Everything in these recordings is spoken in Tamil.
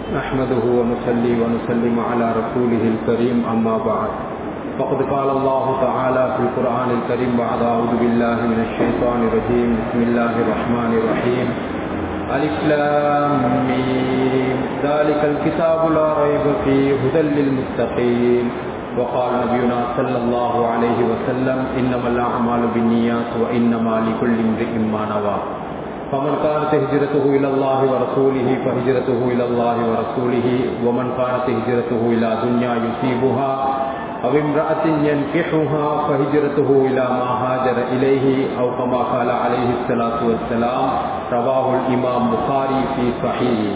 نحمده ونصلي ونسلم على رسوله الكريم أما بعد فقد قال الله تعالى في القرآن الكريم بعد أعوذ بالله من الشيطان الرجيم بسم الله الرحمن الرحيم ألف لام ميم ذلك الكتاب لا ريب فيه هدى للمتقين وقال نبينا صلى الله عليه وسلم إنما الأعمال بالنيات وإنما لكل امرئ ما نوى فمن كانت هجرته إلى الله ورسوله فهجرته إلى الله ورسوله ومن كانت هجرته إلى دنيا يصيبها أو امرأة ينكحها فهجرته إلى ما هاجر إليه أو كما قال عليه الصلاة والسلام رواه الإمام بخاري في صحيحه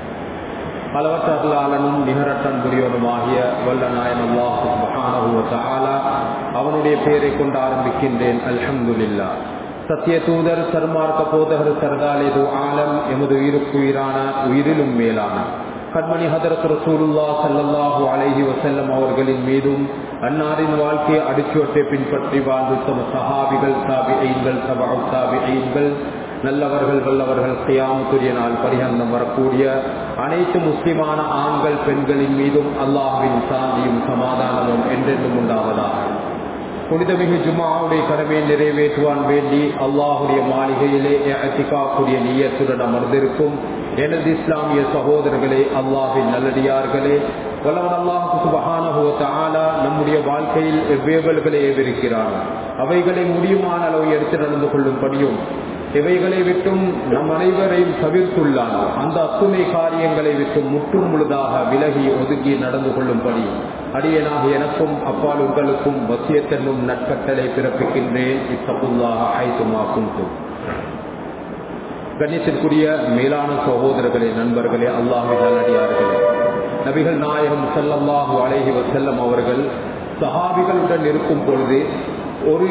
அளவற்ற அல்லாளனும் நிகரற்ற புரியோனுமாகிய வல்ல நாயன் அல்லாஹ் சுபஹானஹு தஆலா அவனுடைய பெயரை கொண்டு ஆரம்பிக்கின்றேன் அல்ஹம்துலில்லா சத்திய தூதர் சர்மார்க்க போதகர் சர்தாலேது ஆலம் எமது உயிருக்குயிரான உயிரிலும் மேலான கண்மணி ஹதரத் ரசூலுல்லா சல்லல்லாஹு அலைஹி வசல்லம் அவர்களின் மீதும் அன்னாரின் வாழ்க்கையை அடிச்சுவட்டை பின்பற்றி வாழ்ந்து தம சஹாபிகள் தாபிஐன்கள் சபா தாபிஐன்கள் நல்லவர்கள் வல்லவர்கள் கியாமத்துரிய நாள் பரிகந்தம் வரக்கூடிய அனைத்து முஸ்லிமான ஆண்கள் பெண்களின் மீதும் அல்லாஹுவின் சாந்தியும் சமாதானமும் என்றென்றும் உண்டாவதாக புனிதமிகு ஜுமாவுடைய கடமையை நிறைவேற்றுவான் வேண்டி அல்லாஹுடைய மாளிகையிலே அத்திகாக்கூடிய நீயத்துடன் அமர்ந்திருக்கும் எனது இஸ்லாமிய சகோதரர்களே அல்லாஹின் நல்லடியார்களே வல்லவன் அல்லாஹு சுபஹானஹுவத்தாலா நம்முடைய வாழ்க்கையில் எவ்வேவல்களை ஏவிருக்கிறான் அவைகளை முடியுமான அளவு எடுத்து நடந்து கொள்ளும்படியும் இவைகளை விட்டும் நம் அனைவரையும் தவிர்த்துள்ளான் அந்த அத்துணை காரியங்களை விட்டு முற்றும் முழுதாக விலகி ஒதுங்கி நடந்து கொள்ளும்படி அடியனாக எனக்கும் அப்பால் உங்களுக்கும் வசியத்தென்னும் நட்கட்டளை பிறப்பிக்கின்றேன் இத்தப்புல்லாக ஐத்துமா குந்தும் கண்ணியத்திற்குரிய மேலான சகோதரர்களே நண்பர்களே அல்லாஹின் நல்லடியார்களே நபிகள் நாயகம் செல்லல்லாஹு அழகி செல்லம் அவர்கள் சஹாபிகளுடன் இருக்கும் பொழுது ஒரு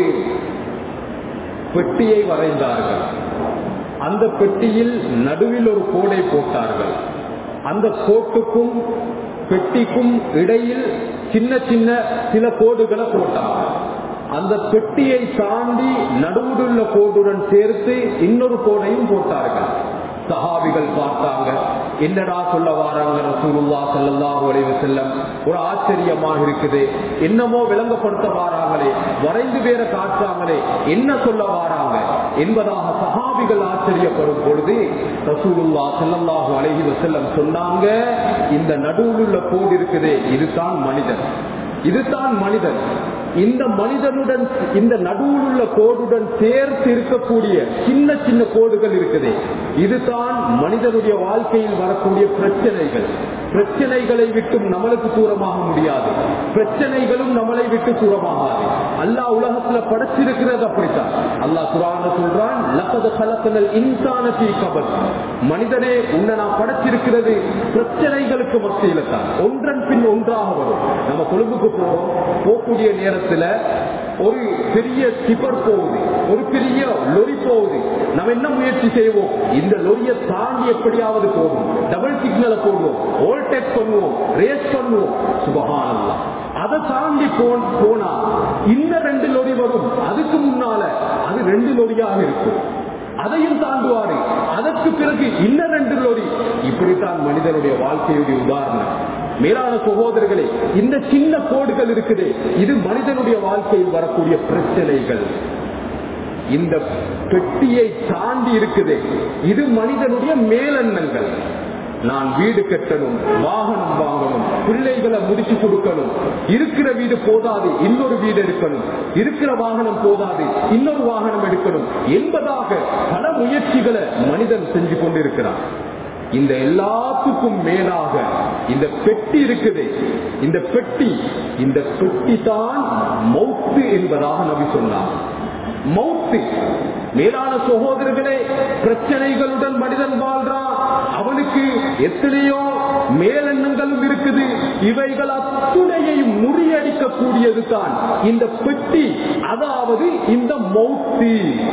பெட்டியை வரைந்தார்கள் அந்த பெட்டியில் நடுவில் ஒரு கோடை போட்டார்கள் அந்த கோட்டுக்கும் பெட்டிக்கும் இடையில் சின்ன சின்ன சில கோடுகளை போட்டார்கள் அந்த பெட்டியை தாண்டி நடுவுள்ள கோடுடன் சேர்த்து இன்னொரு கோடையும் போட்டார்கள் சஹாபிகள் பார்த்தாங்க என்னடா சொல்ல வாராங்க ரசூலுல்லா சல்லாஹூ அலைவு செல்லம் ஒரு ஆச்சரியமாக இருக்குது என்னமோ விளங்கப்படுத்த வாராங்களே வரைந்து பேர காட்டுறாங்களே என்ன சொல்ல வாராங்க என்பதாக சஹாபிகள் ஆச்சரியப்படும் பொழுது ரசூலுல்லா சல்லாஹூ அலைஹி செல்லம் சொன்னாங்க இந்த நடுவில் உள்ள கோடு இருக்குதே இதுதான் மனிதன் இதுதான் மனிதன் இந்த மனிதனுடன் இந்த நடுவில் உள்ள கோடுடன் சேர்த்து இருக்கக்கூடிய சின்ன சின்ன கோடுகள் இருக்குது இதுதான் மனிதனுடைய வாழ்க்கையில் வரக்கூடிய பிரச்சனைகள் பிரச்சனைகளை விட்டும் நம்மளுக்கு தூரமாக முடியாது பிரச்சனைகளும் நம்மளை விட்டு தூரமாகாது அல்லாஹ் உலகத்துல படைச்சிருக்கிறது அப்படித்தான் அல்லாஹ் குரான சொல்றான் லப்பது கலக்கனல் இன்சான கபல் மனிதனே உன்னை நான் படைச்சிருக்கிறது பிரச்சனைகளுக்கு மத்தியில தான் ஒன்றன் பின் ஒன்றாக வரும் நம்ம கொழும்புக்கு போறோம் போகக்கூடிய நேரத்துல ஒரு பெரிய டிப்பர் போகுது ஒரு பெரிய லொரி போகுது நம்ம என்ன முயற்சி செய்வோம் இந்த லொரியை தாண்டி எப்படியாவது போகும் டபுள் சிக்னலை போடுவோம் ஓல்டெக் பண்ணுவோம் ரேஸ் பண்ணுவோம் சுபகானல்லாம் அதை தாண்டி போனா இந்த ரெண்டு லொரி வரும் அதுக்கு முன்னால அது ரெண்டு லொரியாக இருக்கும் அதையும் தாண்டுவாரு அதற்கு பிறகு இன்னும் ரெண்டு லொரி இப்படித்தான் மனிதனுடைய வாழ்க்கையுடைய உதாரணம் மேலான சகோதரர்களே இந்த சின்ன கோடுகள் இருக்குது இது மனிதனுடைய வாழ்க்கையில் வரக்கூடிய பிரச்சனைகள் இந்த பெட்டியை தாண்டி இருக்குது இது மனிதனுடைய மேலெண்ணங்கள் நான் வீடு கட்டணும் வாகனம் வாங்கணும் பிள்ளைகளை முடிச்சு கொடுக்கணும் இருக்கிற வீடு போதாது இன்னொரு வீடு எடுக்கணும் இருக்கிற வாகனம் போதாது இன்னொரு வாகனம் எடுக்கணும் என்பதாக பல முயற்சிகளை மனிதன் செஞ்சு கொண்டிருக்கிறான் இந்த எல்லாத்துக்கும் மேலாக இந்த பெட்டி இருக்குது இந்த பெட்டி இந்த பெட்டி தான் மௌத்து என்பதாக நபி சொன்னார் மௌத்து மேலான சகோதரர்களே பிரச்சனைகளுடன் மனிதன் வாழ்றான் அவனுக்கு எத்தனையோ மேலெண்ணங்களும் இருக்குது இவைகள் அத்துணையை முறியடிக்கக்கூடியது தான் இந்த பெட்டி அதாவது இந்த மௌத்து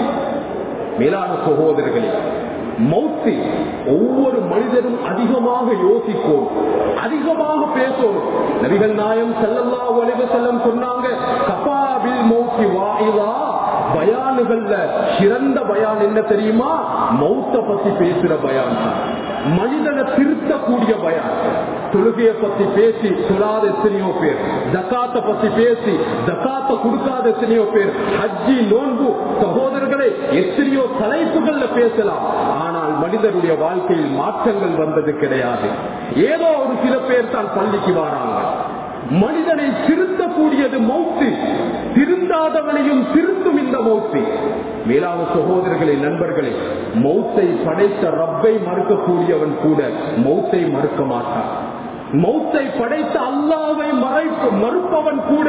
மேலான சகோதரர்களே மௌத்து ஒவ்வொரு மனிதரும் அதிகமாக யோசிப்போம் அதிகமாக பேசுவோம் நபிகள் நாயம் செல்லல்லா ஒலிவ செல்லம் சொன்னாங்க கபாபில் மௌத்தி வாயிலா பயான பயானுகள்ல சிறந்த பயான் என்ன தெரியுமா மௌத்த பத்தி பேசுற பயான் தான் மனிதனை திருத்தக்கூடிய பயான் தொழுகைய பத்தி பேசி சொல்லாத எத்தனையோ பேர் ஜக்காத்த பத்தி பேசி ஜக்காத்த கொடுக்காத எத்தனையோ பேர் ஹஜ்ஜி நோன்பு சகோதரர்களே எத்தனையோ தலைப்புகள்ல பேசலாம் ஆனால் மனிதனுடைய வாழ்க்கையில் மாற்றங்கள் வந்தது கிடையாது ஏதோ ஒரு சில பேர் தான் பள்ளிக்கு வராங்க மனிதனை திருத்தக்கூடியது மௌத்து திருந்தாதவனையும் திருத்தும் இந்த மௌத்து மேலான சகோதரர்களே நண்பர்களே மௌத்தை படைத்த ரப்பை மறுக்கக்கூடியவன் கூட மௌத்தை மறுக்க மாட்டான் மௌத்தை படைத்த அல்லாவை மறைப்பு மறுப்பவன் கூட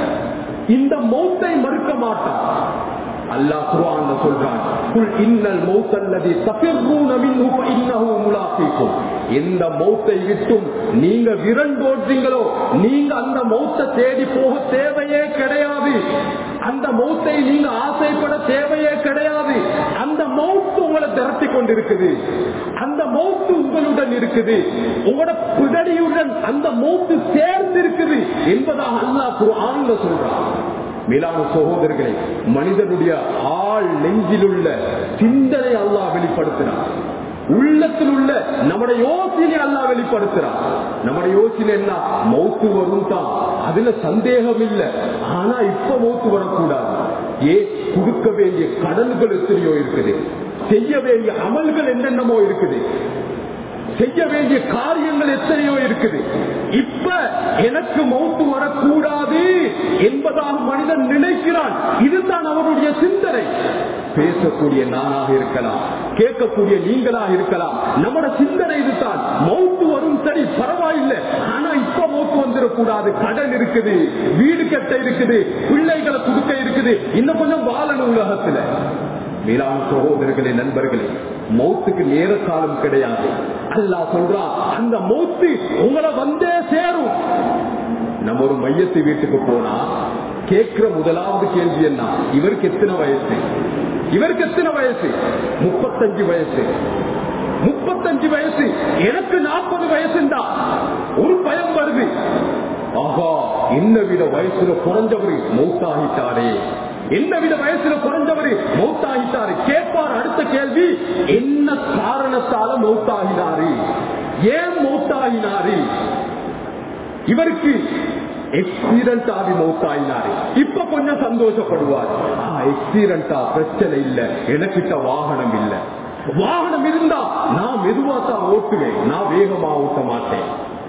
இந்த மௌத்தை மறுக்க மாட்டான் அல்லாஹ் குர்ஆன்ல சொல்றான் குல் இன்னல் மௌத்தல்லதி தஃபிர்ரூன மின்ஹு ஃபஇன்னஹு முலாகிக்கும் எந்த மௌத்தை விட்டும் நீங்க விரண்டோடுறீங்களோ நீங்க அந்த மௌத்தை தேடி போக தேவையே கிடையாது அந்த மௌத்தை நீங்க ஆசைப்பட தேவையே கிடையாது அந்த மௌத்து உங்களை திரட்டி கொண்டிருக்குது அந்த மௌத்து உங்களுடன் இருக்குது உங்களோட பிடடியுடன் அந்த மௌத்து சேர்ந்து இருக்குது என்பதாக அல்லாஹ் குர்ஆன்ல சொல்றான் மேலான சகோதரர்களே மனிதனுடைய ஆள் நெஞ்சிலுள்ள சிந்தனை அல்லாஹ் வெளிப்படுத்தினார் உள்ளத்தில் உள்ள நம்முடைய யோசனை அல்லாஹ் வெளிப்படுத்துறான் நம்முடைய யோசனை என்ன மௌத்து வரும் தான் அதுல சந்தேகம் இல்லை ஆனா இப்ப மௌத்து வரக்கூடாது ஏ கொடுக்க வேண்டிய கடன்கள் எத்தனையோ இருக்குது செய்ய வேண்டிய அமல்கள் என்னென்னமோ இருக்குது செய்ய வேண்டிய காரியங்கள் எத்தனையோ இருக்குது இப்ப எனக்கு மௌத்து வரக்கூடாது என்பதாக மனிதன் நினைக்கிறான் இதுதான் அவருடைய சிந்தனை பேசக்கூடிய நானாக இருக்கலாம் கேட்கக்கூடிய நீங்களாக இருக்கலாம் நம்மட சிந்தனை இதுதான் மௌத்து வரும் சரி பரவாயில்லை ஆனா இப்ப மௌத்து வந்துடக்கூடாது கடன் இருக்குது வீடு கட்ட இருக்குது பிள்ளைகளை கொடுக்க இருக்குது இன்னும் கொஞ்சம் வாழணும் உலகத்துல மேலான சகோதரர்களே நண்பர்களே மௌத்துக்கு நேர காலம் கிடையாது அல்லாஹ் சொல்றான் அந்த மௌத்து உங்களை வந்தே சேரும் நம்ம ஒரு மையத்து வீட்டுக்கு போனா கேட்கிற முதலாவது கேள்வி என்ன இவருக்கு எத்தனை வயசு இவருக்கு எத்தனை வயசு முப்பத்தஞ்சு வயசு முப்பத்தஞ்சு வயசு எனக்கு நாற்பது வயசுண்டா ஒரு பயம் வருது ஆகா என்ன விட வயசுல குறைஞ்சவரு மௌத்தாகிட்டாரே என்ன வித வயசுல குறைஞ்சவரு மௌத்தாகிட்டாரு கேட்பார் அடுத்த கேள்வி என்ன காரணத்தால மௌத்தாகினாரு ஏன் மௌத்தாகினாரு இவருக்கு எக்ஸீரண்ட் ஆகி மௌத்தாயினாரு இப்ப கொஞ்சம் சந்தோஷப்படுவார் எக்ஸீரண்டா பிரச்சனை இல்ல எனக்கிட்ட வாகனம் இல்ல வாகனம் இருந்தா நான் மெதுவா தான் ஓட்டுவேன் நான் வேகமா ஓட்ட மாட்டேன்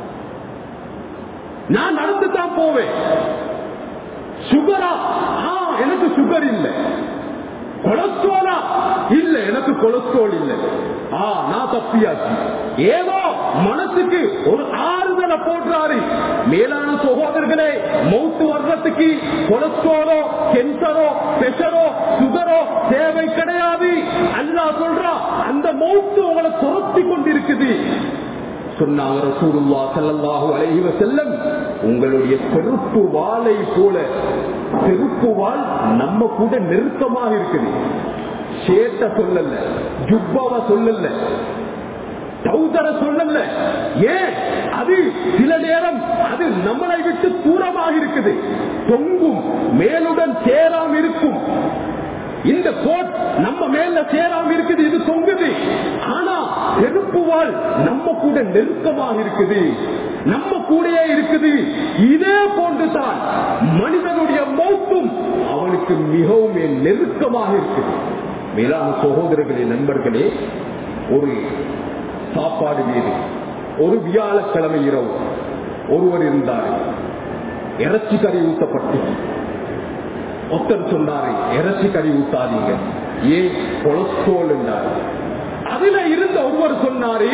நான் நடந்து தான் போவேன் சுகரா எனக்கு சுகர் இல்ல கொலஸ்ட்ரோலா இல்ல எனக்கு கொலஸ்ட்ரோல் இல்ல ஆ நான் தப்பியாச்சு ஏதோ மனசுக்கு ஒரு ஆறுதலை போடுறாரு மேலான சகோதரர்களே மௌத்து வர்றதுக்கு கொலஸ்ட்ரோலோ கேன்சரோ பிரஷரோ சுகரோ தேவை கிடையாது அல்லா சொல்றா அந்த மௌத்து உங்களை துரத்தி கொண்டிருக்குது சொன்னாங்க ரசூலுல்லா ஸல்லல்லாஹு அலைஹி வஸல்லம் உங்களுடைய செருப்பு வாளை போல செருப்பு வாள் நம்ம கூட நெருக்கமாக இருக்குது சேட்ட சொல்லல ஜுப்பாவ சொல்லல டவுசர சொல்லல ஏன் அது சில நேரம் அது நம்மளை விட்டு தூரமாக இருக்குது தொங்கும் மேலுடன் சேராம இருக்கும் இந்த கோட் நம்ம மேல சேராம இருக்குது இது தொங்குது ஆனா செருப்பு வாழ் நம்ம கூட நெருக்கமாக இருக்குது நம்ம கூடயே இருக்குது இதே போன்றுதான் மனிதனுடைய மௌத்தும் அவனுக்கு மிகவும் நெருக்கமாக இருக்குது மேலான சகோதரர்களே நண்பர்களே ஒரு சாப்பாடு வீடு ஒரு வியாழக்கிழமை இரவு ஒருவர் இருந்தார் இறைச்சி கறி ஊட்டப்பட்டு ஒருத்தர் சொன்னாரு இறைச்சி கறி ஊட்டாதீங்க ஏன் கொலஸ்ட்ரோல் என்றார் அதுல இருந்த ஒருவர் சொன்னாரு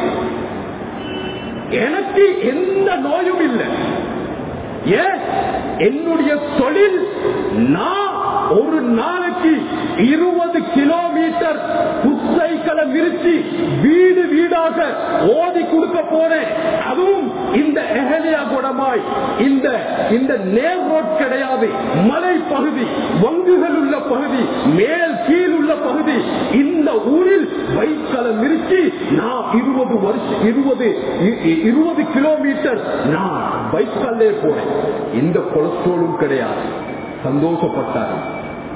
எனக்கு எந்த நோயும் இல்லை ஏன் என்னுடைய தொழில் நான் ஒரு நாளைக்கு இருபது கிலோமீட்டர் புத்தைக்களை விரிச்சு வீடு வீடாக ஓதி கொடுக்க போறேன் அதுவும் இந்த எஹலியா குடமாய் இந்த இந்த நேர் ரோட் கிடையாது மலை பகுதி வங்குகள் உள்ள பகுதி மேல் கீழ் உள்ள பகுதி இந்த ஊரில் வைக்கலை விரிச்சு நான் இருபது வருஷம் இருபது இருபது கிலோமீட்டர் நான் பைக்கல்லே போறேன் எந்த கொலஸ்ட்ரோலும் கிடையாது சந்தோஷப்பட்டார்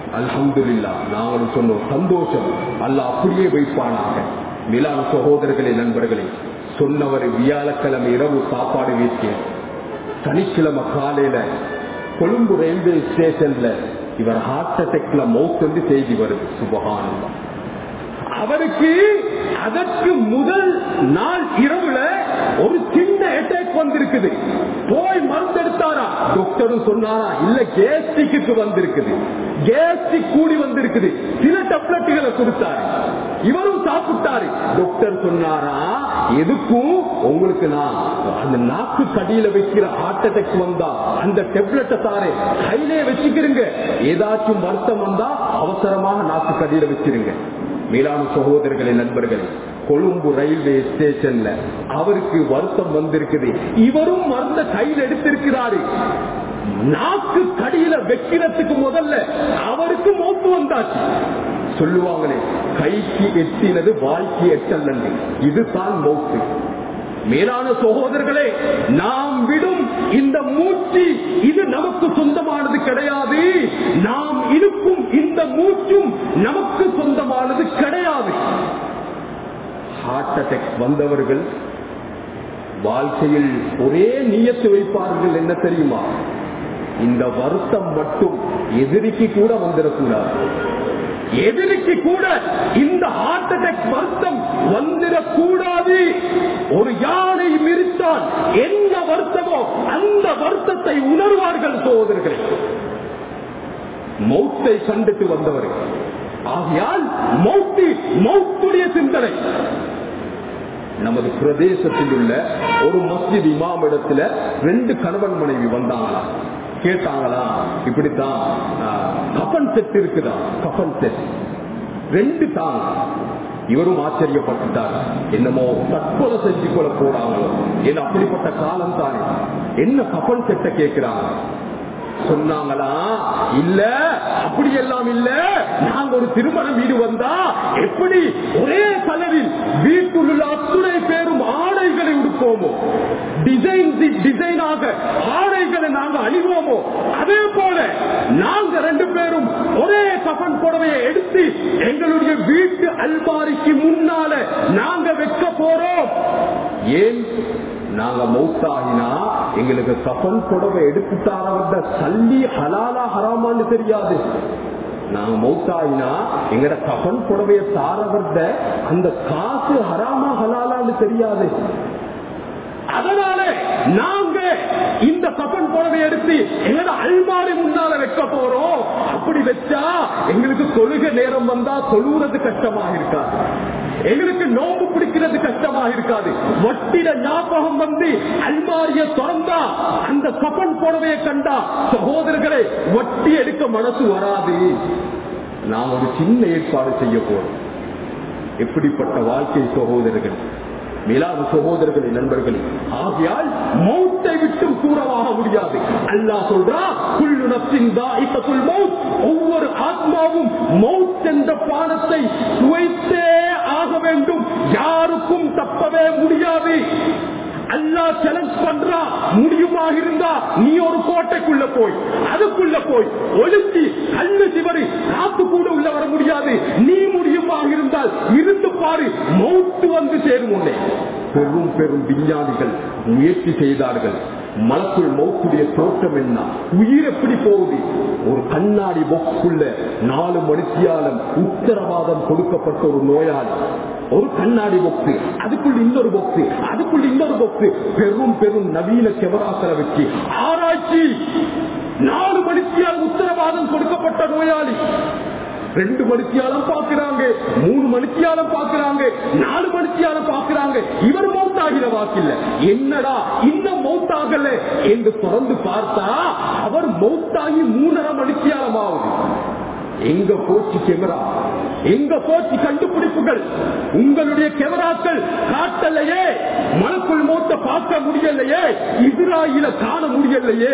அல்ஹம்துலில்லா நாங்களும் சொன்னோம் சந்தோஷம் அல்ல அப்படியே வைப்பானாக மிலான் சகோதரர்களே நண்பர்களே சொன்னவர் வியாழக்கிழமை இரவு சாப்பாடு வீசிய சனிக்கிழமை காலையில கொழும்பு ரயில்வே ஸ்டேஷன்ல இவர் ஹார்ட் அட்டாக்ல மவுத் வந்து செய்தி வருது சுபகானந்தம் அவருக்கு அதற்கு முதல் நாள் இரவுல ஒரு சின்ன அட்டாக் வந்திருக்குது போய் மருந்தெடுத்தாரா டாக்டரும் சொன்னாரா இல்ல கேஸ்டிக்கு வந்திருக்குது கேஸ்டிக் கூடி வந்திருக்குது சில டப்லெட்டுகளை கொடுத்தாரு இவரும் சாப்பிட்டாரு டாக்டர் சொன்னாரா எதுக்கும் உங்களுக்கு நான் அந்த நாக்கு கடியில வைக்கிற ஹார்ட் அட்டாக் வந்தா அந்த டெப்லெட்டை தாரே கையிலே வச்சுக்கிறீங்க ஏதாச்சும் வருத்தம் வந்தா அவசரமாக நாக்கு கடியில வச்சிருங்க மேலான சகோதரர்களே நண்பர்களே கொழும்பு ரயில்வே ஸ்டேஷன்ல அவருக்கு வருத்தம் வந்திருக்குது இவரும் மருந்த கையில் எடுத்திருக்கிறாரு நாக்கு கடியில வைக்கிறதுக்கு முதல்ல அவருக்கு மோத்து வந்தாச்சு சொல்லுவாங்களே கைக்கு எட்டினது வாய்க்கு எட்டல்லண்டு இதுதான் மௌத்து மேலான சகோதரர்களே நாம் விடும் இந்த மூச்சு இது நமக்கு சொந்தமானது கிடையாது நாம் இருக்கும் இந்த மூச்சும் நமக்கு சொந்தமானது கிடையாது ஹார்ட் அட்டாக் வந்தவர்கள் வாழ்க்கையில் ஒரே நியத்து வைப்பார்கள் என்ன தெரியுமா இந்த வருத்தம் மட்டும் எதிரிக்கு கூட வந்துடக்கூடாது எதிரிக்கு கூட இந்த ஹார்ட் அட்டாக் வருத்தம் வந்துடக்கூடாது ஒரு யானை மிரித்தால் என்ன வருத்தமோ அந்த வருத்தத்தை உணர்வார்கள் சோதர்கள் மௌத்தை கண்டுட்டு வந்தவர்கள் ஆகையால் மௌத்தி மௌத்துடைய சிந்தனை நமது பிரதேசத்தில் உள்ள ஒரு மஸ்ஜித் இமாம் இடத்துல ரெண்டு கணவன் மனைவி வந்தாங்களா கேட்டாங்களா இப்படித்தான் கபன் செட் இருக்குதா கபன் செட் ரெண்டு தாங்க இவரும் ஆச்சரியப்பட்டுட்டார் என்னமோ தற்கொலை செஞ்சு கொள்ள போறாங்களோ என்ன அப்படிப்பட்ட காலம் தானே என்ன கபன் செட்டை கேட்கிறாங்க சொன்னாங்களா இல்ல அப்படி எல்லாம் இல்ல நாங்க ஒரு திருமண வீடு வந்தா எப்படி ஒரே கலரில் வீட்டில் உள்ள அத்துணை பேரும் ஆடைகளை உடுப்போமோ டிசைன் டிசைனாக ஆடைகளை நாங்க அணிவோமோ அதே போல நாங்க ரெண்டு பேரும் ஒரே கஃன் புடவையை எடுத்து எங்களுடைய வீட்டு அல்பாரிக்கு முன்னால நாங்க வைக்க போறோம் ஏன் நாங்க மௌத்தாகினா எங்களுக்கு கஃன் புடவை எடுத்துட்டாரவர்த சல்லி ஹலாலா ஹராமான்னு தெரியாது நாங்க மௌத்தாயினா எங்கட கஃன் புடவைய தாரவர்த அந்த காசு ஹராமா ஹலாலான்னு தெரியாது அதனால நாங்க இந்த கபன் புடவை எடுத்து எங்களோட அல்மாரி முன்னால வைக்க போறோம் அப்படி வச்சா எங்களுக்கு தொழுக நேரம் வந்தா தொழுகிறது கஷ்டமாக இருக்காது எங்களுக்கு நோம்பு பிடிக்கிறது கஷ்டமாக இருக்காது வட்டிட ஞாபகம் வந்து அல்மாரிய திறந்தா அந்த கபன் புடவையை கண்டா சகோதரர்களை வட்டி எடுக்க மனசு வராது நாம் ஒரு சின்ன ஏற்பாடு செய்ய போறோம் எப்படிப்பட்ட வாழ்க்கை சகோதரர்கள் மேலான சகோதரர்களே நண்பர்களே ஆகையால் மௌத்தை விட்டும் தூரமாக முடியாது அல்லாஹ் சொல்றா குள்ளு நப்சின் தாயிக்கத்துல் மௌத் ஒவ்வொரு ஆத்மாவும் மௌத் என்ற பானத்தை சுவைத்தே ஆக வேண்டும் யாருக்கும் தப்பவே முடியாது அல்லா சேலஞ்ச் பண்றா முடியுமாக இருந்தா நீ ஒரு கோட்டைக்குள்ள போய் அதுக்குள்ள போய் ஒழுச்சி கண்ணு சிவரு காத்து கூட உள்ள வர முடியாது நீ முடியுமாக இருந்தால் இருந்து பாரு மௌத்து வந்து சேரும் உன்னை பெரும் பெரும் விஞ்ஞானிகள் முயற்சி செய்தார்கள் மலக்குள் மௌத்துடைய தோற்றம் என்ன உயிர் எப்படி போகுது ஒரு கண்ணாடி பொக்குள்ள நாலு மணித்தியாலம் உத்தரவாதம் கொடுக்கப்பட்ட ஒரு நோயாளி ஒரு கண்ணாடி பொக்ஸ் அதுக்குள்ள இன்னொரு பொக்ஸ் அதுக்குள்ள இன்னொரு பொக்ஸ் பெரும் பெரும் நவீன கேமராக்களை வச்சு ஆராய்ச்சி நாலு மணித்தியால் உத்தரவாதம் கொடுக்கப்பட்ட நோயாளி ரெண்டு மணித்தியாலம் பாக்குறாங்க மூணு மணித்தியாலம் பாக்குறாங்க நாலு மணித்தியாலம் பாக்குறாங்க இவர் மௌத்தாகிற வாக்கில்ல என்னடா இன்னும் மௌத்தாகல என்று தொடர்ந்து பார்த்தா அவர் மௌத்தாகி மூணரை மணித்தியாலம் ஆகுது எங்க போச்சு கேமரா எங்க போச்சு கண்டுபிடிப்புகள் உங்களுடைய கேமராக்கள் காட்டலையே மனக்குள் மோத்த பார்க்க முடியலையே இஸ்ராயில காண முடியலையே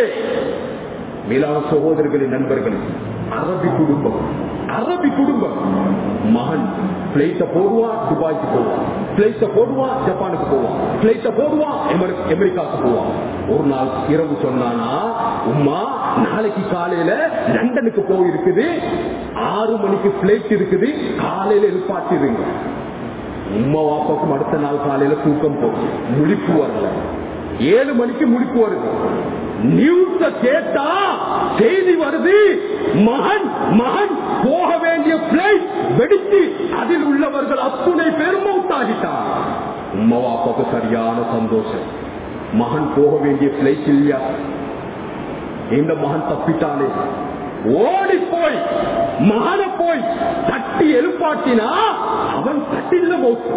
மேலான சகோதரர்களின் நண்பர்கள் அரபி குடும்பம் அரபி குடும்பம் மகன் பிளைட்ட போடுவான் துபாய்க்கு போவான் பிளைட்ட போடுவான் ஜப்பானுக்கு போவான் பிளைட்ட போடுவான் அமெரிக்காவுக்கு போவான் ஒரு நாள் இரவு சொன்னானா உமா நாளைக்கு காலையில லண்டனுக்கு போயிருக்குது ஆறு மணிக்கு பிளைட் இருக்குது காலையில எழுப்பாட்டிருங்க உம்மா வாப்பாக்கும் அடுத்த நாள் காலையில தூக்கம் போச்சு முழிப்பு வரல ஏழு மணிக்கு முழிப்பு வருது நியூஸ கேட்டா செய்தி வருது மகன் மகன் போக வேண்டிய பிளைட் வெடித்து அதில் உள்ளவர்கள் அத்துணை பேரும் மௌத்தாகிட்டார் உம்மா வாப்பாக்கு சரியான சந்தோஷம் மகன் போக வேண்டிய பிளைட் இல்லையா இந்த மகன் தப்பிட்டானே ஓடி போய் மகனை போய் தட்டி எழுப்பாட்டினா அவன் தட்டில மௌத்து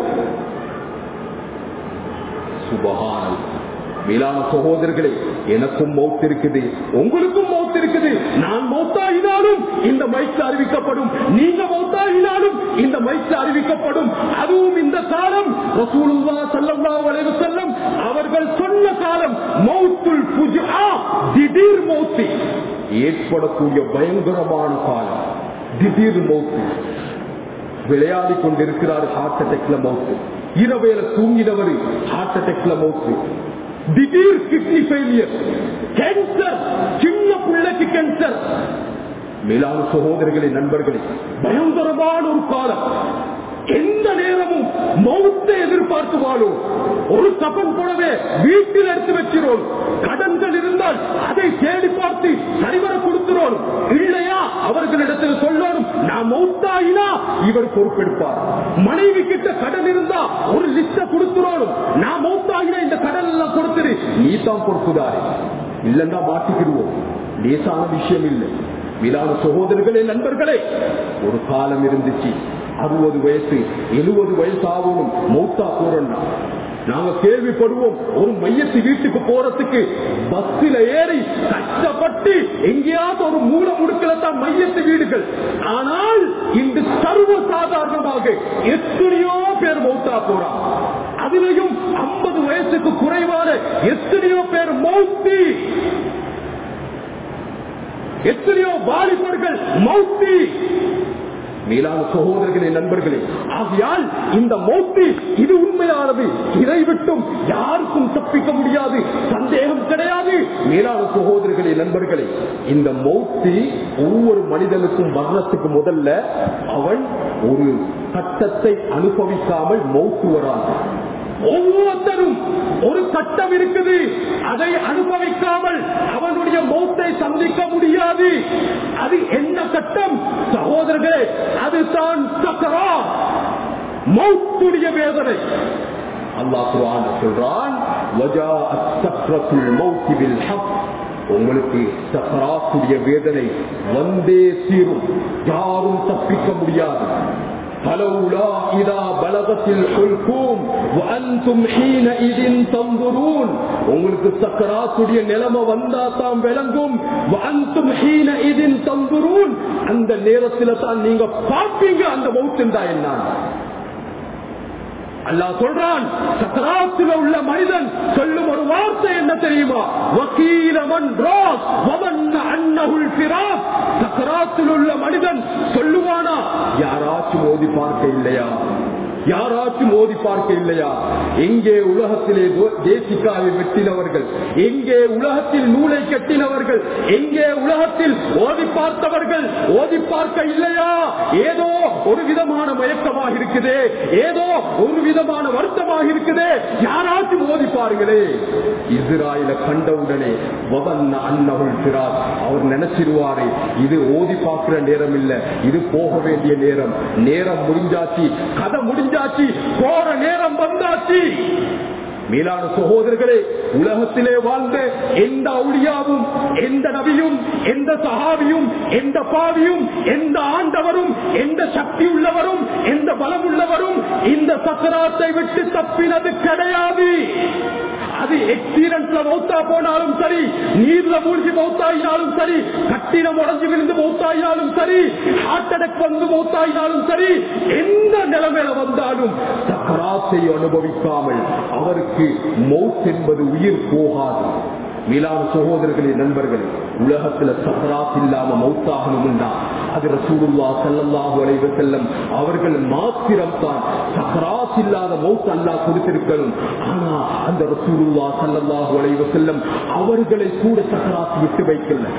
சுபகானல் மேலான சகோதரர்களே எனக்கும் மௌத் இருக்குது உங்களுக்கும் மௌத் இருக்குது நான் மௌத்தாகினாலும் இந்த மைக்கு அறிவிக்கப்படும் நீங்க மௌத்தாகினாலும் இந்த மைக்கு அறிவிக்கப்படும் அதுவும் இந்த காலம் ரசூலுல்லா ஸல்லல்லாஹு அலைஹி வஸல்லம் அவர்கள் சொன்ன காலம் மௌத்துல் ஃபுஜா திடீர் மௌத்து ஏற்படக்கூடிய பயங்கரமான காலம் திடீர் மௌத்து விளையாடி கொண்டிருக்கிறார் ஹார்ட் அட்டாக்ல மவுத்து இரவேல தூங்கினவர் ஹார்ட் அட்டாக்ல மவுத்து திடீர் கிட்னி ஃபெயிலியர் கேன்சர் சின்ன பிள்ளைக்கு கேன்சர் மேலான சகோதரர்களே நண்பர்களே பயங்கரமான ஒரு காலம் எந்த நேரமும் மௌத்தை எதிர்பார்த்து வாழும் ஒரு கப்பன் போலவே வீட்டில் எடுத்து வக்கிறோம் கடன்கள் இருந்தால் அதை தேடி பார்த்து சரிவர கொடுக்கிறோம் இல்லையா அவர்களிடத்தில் சொல்லணும் நான் மௌத்தாயினா இவர் பொறுப்பெடுப்பார் மனைவி கிட்ட கடன் இருந்தா ஒரு லிஸ்ட கொடுத்துறோம் நான் மௌத்தாயினா இந்த கடன் எல்லாம் கொடுத்துரு நீ தான் பொறுப்புதாரு இல்லன்னா மாட்டிக்கிடுவோம் லேசான விஷயம் இல்லை விழான சகோதரர்களே நண்பர்களே ஒரு காலம் இருந்துச்சு அறுபது வயசு எழுபது வயசு ஆகணும் மௌத்தா போறோம்னா நாங்க கேள்விப்படுவோம் ஒரு மையத்து வீட்டுக்கு போறதுக்கு பஸ்ஸில் ஏறி கஷ்டப்பட்டு எங்கேயாவது ஒரு மூல முடுக்கல தான் மையத்து வீடுகள் ஆனால் இன்று சர்வ சாதாரணமாக எத்தனையோ பேர் மௌத்தா போறான் அதிலையும் ஐம்பது வயசுக்கு குறைவான எத்தனையோ பேர் மௌத்தி எத்தனையோ வாலிபர்கள் மௌத்தி மேலான சகோதரர்களே நண்பர்களே ஆகையால் இந்த மௌத்தி இது உண்மையானது இதை விட்டும் யாருக்கும் தப்பிக்க முடியாது சந்தேகம் கிடையாது மேலான சகோதரர்களே நண்பர்களே இந்த மௌத்தி ஒவ்வொரு மனிதனுக்கும் வர்றதுக்கு முதல்ல அவன் ஒரு கட்டத்தை அனுபவிக்காமல் மௌத்து வரான் ஒவ்வொருத்தரும் ஒரு சட்டம் இருக்குது அதை அனுபவிக்காமல் அவனுடைய மௌத்தை சந்திக்க முடியாது அது என்ன சட்டம் சகோதரர்களே அதுதான் சக்கரா மௌத்துடைய வேதனை அல்லாஹ் குர்ஆன் சொல்றான் வஜாஅத் சக்ரத்துல் மௌத் பில் ஹக் உங்களுக்கு சக்கராத்துடைய வேதனை வந்தே தீரும் யாரும் தப்பிக்க முடியாது فلولا إذا بلغت الحلقوم وأنتم حينئذ تنظرون உங்களுக்கு சக்கராத்துடைய நிலைமை வந்தா தான் விளங்கும் அந்தும் ஹீன இதின் தந்துரூன் அந்த நேரத்தில் தான் நீங்க பார்ப்பீங்க அந்த மௌத்தின் தான் என்ன அல்லா சொல்றான் சக்கராத்தில் உள்ள மனிதன் சொல்லும் ஒரு வார்த்தை என்ன தெரியுமா வக்கீலமன் ராஸ் வமன் அன்னகுல் பிராஸ் சக்கராத்தில் உள்ள மனிதன் சொல்லுவானா யாராச்சும் ஓதி பார்க்க இல்லையா யாராச்சும் மோதி பார்க்க இல்லையா எங்கே உலகத்திலே தேசிக்காவை வெட்டினவர்கள் எங்கே உலகத்தில் நூலை கட்டினவர்கள் எங்கே உலகத்தில் ஓதி பார்த்தவர்கள் ஓதி பார்க்க இல்லையா ஏதோ ஒரு விதமான மயக்கமாக இருக்குதே ஏதோ ஒரு விதமான வருத்தமாக இருக்குதே யாராச்சும் ஓதி பாருங்களே இஸ்ராயல கண்டவுடனே அன்னவுள் பிறார் அவர் நினைச்சிருவாரே இது ஓதி பார்க்கிற நேரம் இல்ல இது போக வேண்டிய நேரம் நேரம் முடிஞ்சாச்சு கதை முடிஞ்ச வந்தாச்சு போற நேரம் வந்தாச்சு மேலான சகோதரர்களே உலகத்திலே வாழ்ந்த எந்த அவுளியாவும் எந்த நபியும் எந்த சகாவியும் எந்த பாவியும் எந்த ஆண்டவரும் எந்த சக்தி உள்ளவரும் எந்த பலம் உள்ளவரும் இந்த சக்கராத்தை விட்டு தப்பினது கிடையாது அது எக்ஸ்பீரியன்ஸ்ல மௌத்தா போனாலும் சரி நீர்ல மூழ்கி மௌத்தாயினாலும் சரி கட்டிடம் உடஞ்சு விழுந்து மௌத்தாயினாலும் சரி ஹார்ட் அட்டாக் வந்து மௌத்தாயினாலும் சரி எந்த நிலைமையில வந்தாலும் சக்கராத்தை அனுபவிக்காமல் அவருக்கு மௌத் என்பது உயிர் போகாது மேலான சகோதரர்களே நண்பர்களே உலகத்துல சக்கராத் இல்லாம மௌத்தாகணும்னா அது ரசூலுல்லா சல்லல்லாஹு அலைஹி வஸல்லம் அவர்கள் மாத்திரம் தான் சக்கராத் இல்லாத மௌத் அல்லாஹ் கொடுத்திருக்கணும் ஆனா அந்த ரசூலுல்லா சல்லல்லாஹு அலைஹி வஸல்லம் அவர்களை கூட சக்கராத் விட்டு வைக்கல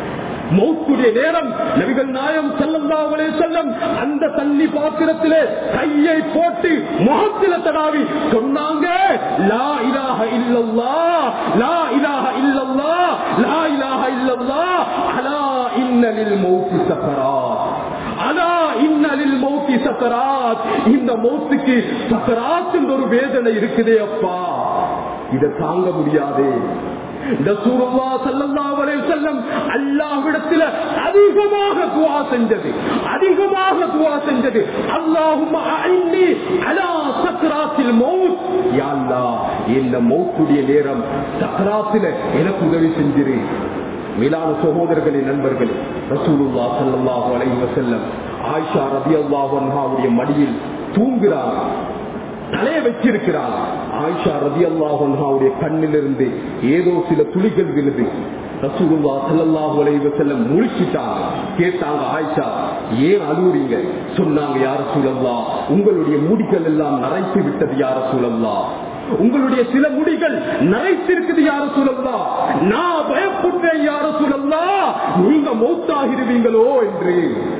மௌத்துடைய நேரம் நபிகள் நாயம் செல்லந்தாவலே செல்லம் அந்த தண்ணி பாத்திரத்திலே கையை போட்டு முகத்தில தடாவி சொன்னாங்க லா இலாஹ இல்லல்லா லா இலாஹ இல்லல்லா லா இலாஹ இல்லல்லா அலா இன்னலில் மௌத்தி சக்கராத் அலா இன்னலில் மௌத்தி சக்கராத் இந்த மௌத்துக்கு சக்கராத் என்ற ஒரு வேதனை இருக்குதே அப்பா இதை தாங்க முடியாது அல்லாஹ்விடத்தில் அதிகமாக துவா செஞ்சது அதிகமாக துவா செஞ்சது அல்லாஹும் இந்த மௌத்துடைய நேரம் சக்கராத்தில எனக்கு உதவி செஞ்சிரு மேலான சகோதரர்களே நண்பர்களே ரசூலுல்லா சல்லாஹூ அலைஹி வஸல்லம் ஆயிஷா ரபியல்லாஹு அன்ஹாவுடைய மடியில் தூங்குகிறாங்க தலையை வச்சிருக்கிறாங்க ஆயிஷா ரதி அல்லாஹுடைய கண்ணிலிருந்து ஏதோ சில துளிகள் விழுது ரசூலுல்லா ஸல்லல்லாஹு அலைஹி வஸல்லம் முழிச்சிட்டாங்க கேட்டாங்க ஆயிஷா ஏன் அழுவுறீங்க சொன்னாங்க யார சூழல்லா உங்களுடைய முடிகள் எல்லாம் நரைத்து விட்டது யார சூழல்லா உங்களுடைய சில முடிகள் நரைத்திருக்குது யார சூழல்லா நான் பயப்படுறேன் யார சூழல்லா நீங்க மௌத்தாகிருவீங்களோ என்று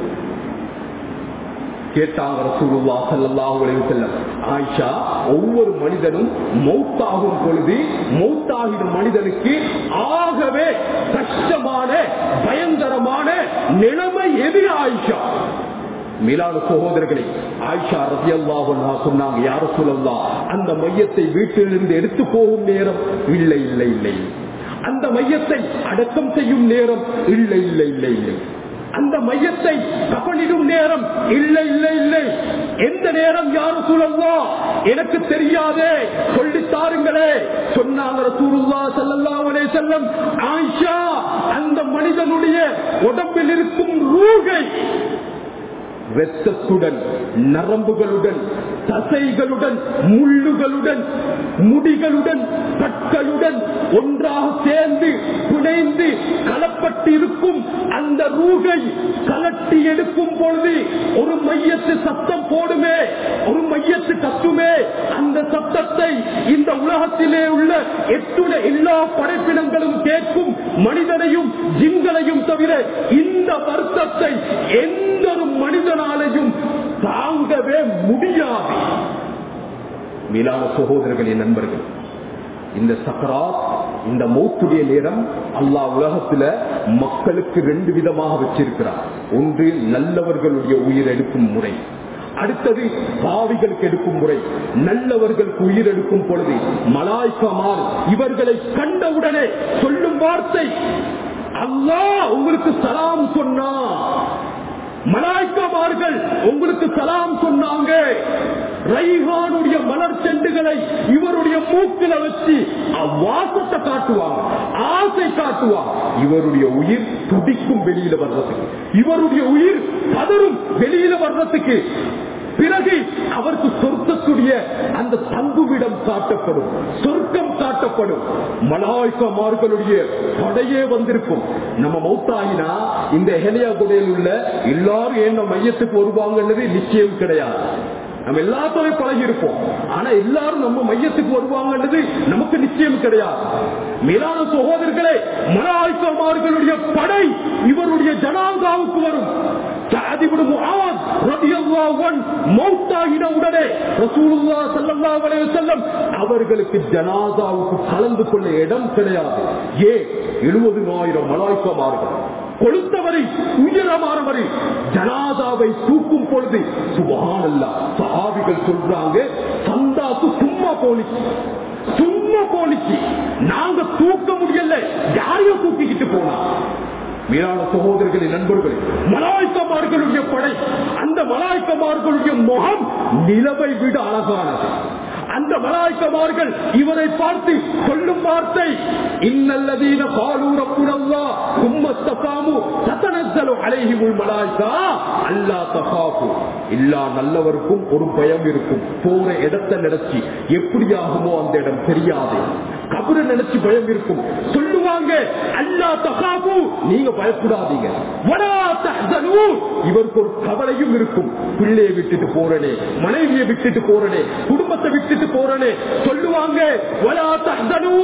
கேட்டாங்க ரசூலுல்லா ஸல்லல்லாஹு அலைஹி வஸல்லம் ஆயிஷா ஒவ்வொரு மனிதனும் மௌத்தாகும் பொழுது மௌத்தாகிற மனிதனுக்கு ஆகவே கஷ்டமான பயங்கரமான நிலைமை எது ஆயிஷா மேலான சகோதரர்களே ஆயிஷா ரதி அல்லாஹா சொன்னாங்க யார சொல்லலாம் அந்த மையத்தை வீட்டிலிருந்து எடுத்து போகும் நேரம் இல்லை இல்லை இல்லை அந்த மையத்தை அடக்கம் செய்யும் நேரம் இல்லை இல்லை இல்லை இல்லை அந்த மையத்தை கபலிடும் நேரம் இல்லை இல்லை இல்லை எந்த நேரம் யாரும் சூழல்லா எனக்கு தெரியாதே சொல்லி தாருங்களே சொன்னாங்க ரசூலுல்லா ஸல்லல்லாஹு அலைஹி வஸல்லம் ஆயிஷா அந்த மனிதனுடைய உடம்பில் இருக்கும் ரூகை ரத்தத்துடன் நரம்புகளுடன் தசைகளுடன் முள்ளுகளுடன் முடிகளுடன் கற்களுடன் ஒன்றாக சேர்ந்து பிணைந்து கலப்பட்டு இருக்கும் அந்த ரூகை கலட்டி எடுக்கும் பொழுது ஒரு மையத்து சத்தம் போடுமே ஒரு மையத்து கத்துமே அந்த சத்தத்தை இந்த உலகத்திலே உள்ள எட்டுட எல்லா படைப்பினங்களும் கேட்கும் மனிதனையும் ஜிங்களையும் தவிர இந்த வருத்தத்தை எந்த ஒரு மனிதனாலையும் தாங்கவே முடியாது மேலான சகோதரர்களின் நண்பர்கள் இந்த சக்கராத் இந்த மௌத்துடைய நேரம் அல்லாஹ் உலகத்துல மக்களுக்கு ரெண்டு விதமாக வச்சிருக்கிறார் ஒன்று நல்லவர்களுடைய உயிர் எடுக்கும் முறை அடுத்தது பாவிகளுக்கு எடுக்கும் முறை நல்லவர்களுக்கு உயிர் எடுக்கும் பொழுது மலாய்க்கமால் இவர்களை கண்டவுடனே சொல்லும் வார்த்தை அல்லாஹ் உங்களுக்கு சலாம் சொன்னா மலாய்க்கமார்கள் உங்களுக்கு சலாம் சொன்னாங்க ரைஹானுடைய மலர் செண்டுகளை இவருடைய மூக்கில வச்சு வாசத்தை காட்டுவாங்க ஆசை காட்டுவாங்க இவருடைய உயிர் துடிக்கும் வெளியில வர்றதுக்கு இவருடைய உயிர் பதறும் வெளியில வர்றதுக்கு பிறகு அவருக்கு சொர்க்கத்துடைய அந்த தங்குவிடம் காட்டப்படும் சொர்க்கம் காட்டப்படும் மலாய்க்கமார்களுடைய படையே வந்திருக்கும் நம்ம மௌத்தாயினா இந்த ஹெலியா குடையில் உள்ள எல்லாரும் என்ன மையத்துக்கு வருவாங்கன்றது நிச்சயம் கிடையாது நம்ம எல்லாத்தோட பழகி இருப்போம் ஆனா எல்லாரும் நம்ம மையத்துக்கு வருவாங்கன்றது நமக்கு நிச்சயம் கிடையாது மேலான சகோதரர்களே மலாய்க்கமார்களுடைய படை இவருடைய ஜனாங்காவுக்கு வரும் அவர்களுக்கு ஜனாதாவுக்கு கலந்து கொள்ள இடம் கிடையாது ஏ எழுபதுனாயிரம் மலாய்க்கமார்கள் கொளுத்தவரை உயரமானவரை ஜனாதாவை தூக்கும் பொழுது சுபானல்லா சஹாபிகள் சொல்றாங்க சந்தாக்கு சும்மா போனிச்சு சும்மா போனிச்சு நாங்க தூக்க முடியல யாரையும் தூக்கிக்கிட்டு போனா மீரான சகோதரர்களின் நண்பர்களே மலாய்க்கமார்களுடைய படை அந்த மலாய்க்கமார்களுடைய முகம் நிலவை விட அழகானது அந்த மலாய்க்கமார்கள் இவரை பார்த்து சொல்லும் வார்த்தை இன்னல்லதீன பாலூர புனல்லா கும்மஸ்தகாமு சதனத்தலு அலைஹிமுல் மலாய்க்கா அல்லா தகாப்பு எல்லா நல்லவருக்கும் ஒரு பயம் இருக்கும் போற இடத்தை நினைச்சு எப்படி ஆகுமோ அந்த இடம் தெரியாது கபரு நினைச்சு பயம் இருக்கும் சொல்லுவாங்க அல்லா தகாபு நீங்க பயப்படாதீங்க இவருக்கு ஒரு கவலையும் இருக்கும் பிள்ளையை விட்டுட்டு போறனே மனைவியை விட்டுட்டு போறனே குடும்பத்தை விட்டுட்டு போறனே சொல்லுவாங்க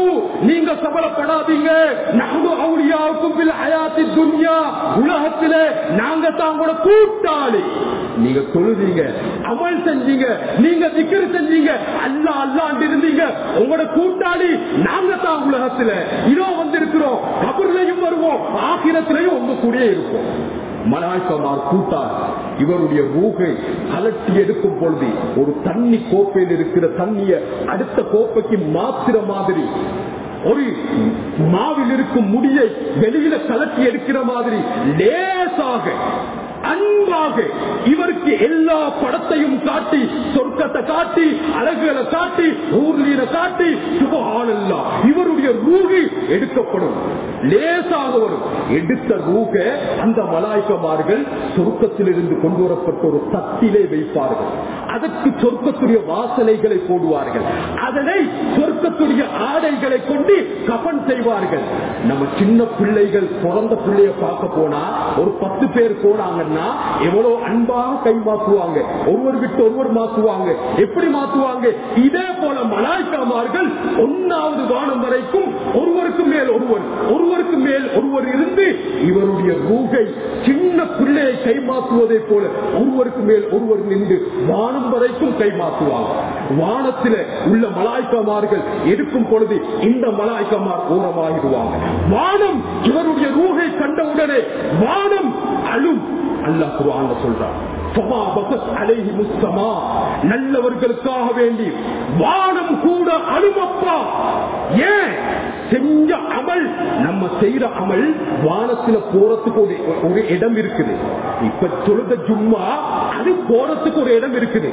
நீங்க கவலைப்படாதீங்க நாங்க அவுளியாவுக்கும் பில் ஹயாத்தி துன்யா உலகத்திலே நாங்க தான் கூட கூட்டாளி நீங்க தொழுதீங்க அமல் செஞ்சீங்க நீங்க திக்கர் செஞ்சீங்க அல்லா அல்லாண்டு இருந்தீங்க உங்களோட கூட்டாளி நாங்க தான் உலகத்துல இதோ வந்திருக்கிறோம் கபர்லையும் வருவோம் ஆகிரத்திலையும் உங்க கூடயே இருப்போம் மலாய்க்கமார் கூட்டார் இவருடைய ரூகை கலட்டி எடுக்கும் பொழுது ஒரு தண்ணி கோப்பையில் இருக்கிற தண்ணிய அடுத்த கோப்பைக்கு மாத்திர மாதிரி ஒரு மாவில் இருக்கும் முடியை வெளியில கலட்டி எடுக்கிற மாதிரி லேசாக அன்பாக இவருக்கு எல்லா படத்தையும் காட்டி சொர்க்கத்தை காட்டி அழகுகளை காட்டி ஊர்லீன காட்டி சுபஹானல்லா இவருடைய ரூகு எடுக்கப்படும் லேசாக வரும் எடுத்த ரூக அந்த மலாய்க்கமார்கள் சொர்க்கத்திலிருந்து கொண்டு வரப்பட்ட ஒரு தட்டிலே வைப்பார்கள் அதற்கு சொர்க்கத்துடைய வாசனைகளை போடுவார்கள் அதனை சொர்க்கத்துடைய ஆடைகளை கொண்டு கபன் செய்வார்கள் நம்ம சின்ன பிள்ளைகள் பிறந்த பிள்ளைய பார்க்க போனா ஒரு பத்து பேர் போனாங்கன்னா எவ்வளவு அன்பாக கை மாத்துவாங்க ஒருவர் விட்டு ஒருவர் மாத்துவாங்க எப்படி மாத்துவாங்க இதே போல மலாய்க்காமார்கள் ஒன்னாவது வானம் வரைக்கும் ஒருவருக்கு மேல் ஒருவர் ஒருவருக்கு மேல் ஒருவர் இருந்து இவருடைய ரூகை சின்ன பிள்ளையை கை மாத்துவதை போல ஒருவருக்கு மேல் ஒருவர் நின்று வானம் வரைக்கும் கை மாத்துவாங்க வானத்தில உள்ள மலாய்க்கமார்கள் எடுக்கும் பொழுது இந்த மலாய்க்கமார் ஓரமாகிடுவாங்க வானம் இவருடைய ரூகை கண்டவுடனே வானம் அழும் அல்லாஹ் குர்ஆன்ல சொல்றான் ஃபமா பகத் அலைஹிம் ஸமா நல்லவர்களுக்காக வேண்டி வானம் கூட அழுமப்பா ஏன் செஞ்ச அமல் நம்ம செய்யற அமல் வானத்துல போறதுக்கு ஒரு ஒரு இடம் இருக்குது இப்ப சொல்லுத ஜும்மா அது போறதுக்கு ஒரு இடம் இருக்குது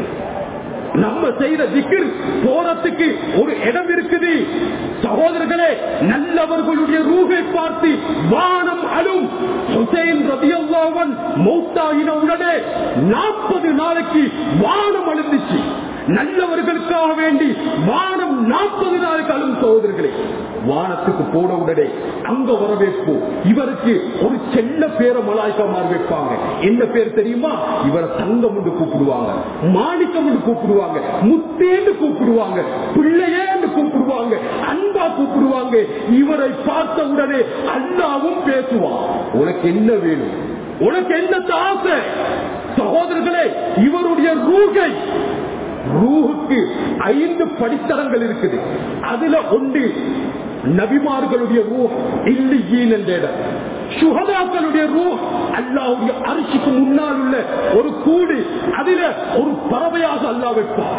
நம்ம செய்த திக்கிர் போறதுக்கு ஒரு இடம் இருக்குது சகோதரர்களே நல்லவர்களுடைய ரூகை பார்த்து வானம் அழும் ஹுசைன் ரதியல்லாவன் மௌத்தாகின உடனே நாற்பது நாளைக்கு வானம் அழுந்துச்சு நல்லவர்களுக்காக வேண்டி வானம் நாற்பது நாளைக்கு அழும் சகோதரர்களே வானத்துக்கு போன உடனே அங்க வரவேற்போம் இவருக்கு ஒரு செல்ல பேரை மலாய்க்கமார் வைப்பாங்க என்ன பேர் தெரியுமா இவரை தங்கம் என்று கூப்பிடுவாங்க மாணிக்கம் என்று கூப்பிடுவாங்க முத்தேன்னு கூப்பிடுவாங்க பிள்ளையேன்னு கூப்பிடுவாங்க அன்பா கூப்பிடுவாங்க இவரை பார்த்த உடனே அண்ணாவும் பேசுவான் உனக்கு என்ன வேணும் உனக்கு என்ன ஆசை சகோதரர்களே இவருடைய ரூகை ரூஹுக்கு ஐந்து படித்தரங்கள் இருக்குது அதுல ஒன்று நபிமார்களுடைய ரூ இல்லியின் என்ற இடம் சுகதாக்களுடைய ரூ அல்லாவுடைய அரிசிக்கு முன்னால் உள்ள ஒரு கூடு அதில ஒரு பறவையாக அல்லா வைப்பார்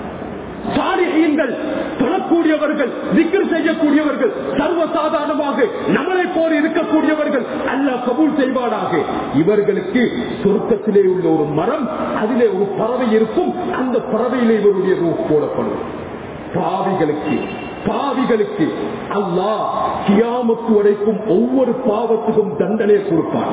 சாரிகள் தொழக்கூடியவர்கள் திக்கர் செய்யக்கூடியவர்கள் சர்வசாதாரணமாக நம்மளை போல இருக்கக்கூடியவர்கள் அல்லாஹ் கபூல் செய்வானாக இவர்களுக்கு சொர்க்கத்திலே உள்ள ஒரு மரம் அதிலே ஒரு பறவை இருக்கும் அந்த பறவையிலே இவருடைய ரூ போடப்படும் பாவிகளுக்கு பாவிகளுக்கு அல்லாஹ் கியாமத்து வரைக்கும் ஒவ்வொரு பாவத்துக்கும் தண்டனை கொடுப்பார்